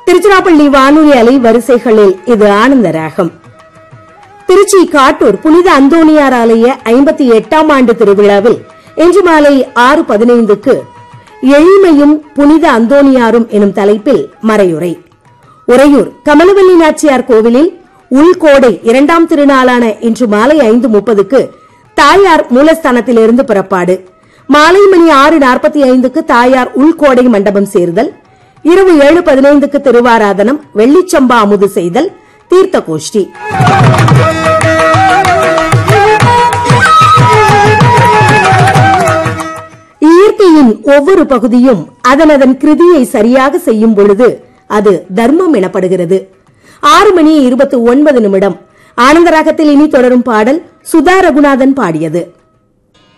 திருச்சிராப்பள்ளி வானொலி அலை வரிசைகளில் இது ஆனந்த ராகம் திருச்சி காட்டூர் புனித அந்தோணியார் ஆலய ஐம்பத்தி எட்டாம் ஆண்டு திருவிழாவில் இன்று மாலை ஆறு பதினைந்துக்கு எளிமையும் புனித அந்தோணியாரும் எனும் தலைப்பில் மறையுரை உறையூர் கமலவல்லி நாச்சியார் கோவிலில் உள்கோடை இரண்டாம் திருநாளான இன்று மாலை ஐந்து முப்பதுக்கு தாயார் மூலஸ்தானத்திலிருந்து புறப்பாடு மாலை மணி ஆறு நாற்பத்தி ஐந்துக்கு தாயார் உள்கோடை மண்டபம் சேர்தல் இரவு ஏழு பதினைந்துக்கு திருவாராதனம் வெள்ளிச்சம்பா அமுது செய்தல் தீர்த்த கோஷ்டி இயற்கையின் ஒவ்வொரு பகுதியும் அதனதன் கிருதியை சரியாக செய்யும் பொழுது அது தர்மம் எனப்படுகிறது ஆறு மணி இருபத்தி ஒன்பது நிமிடம் ஆனந்தராகத்தில் இனி தொடரும் பாடல் சுதா ரகுநாதன் பாடியது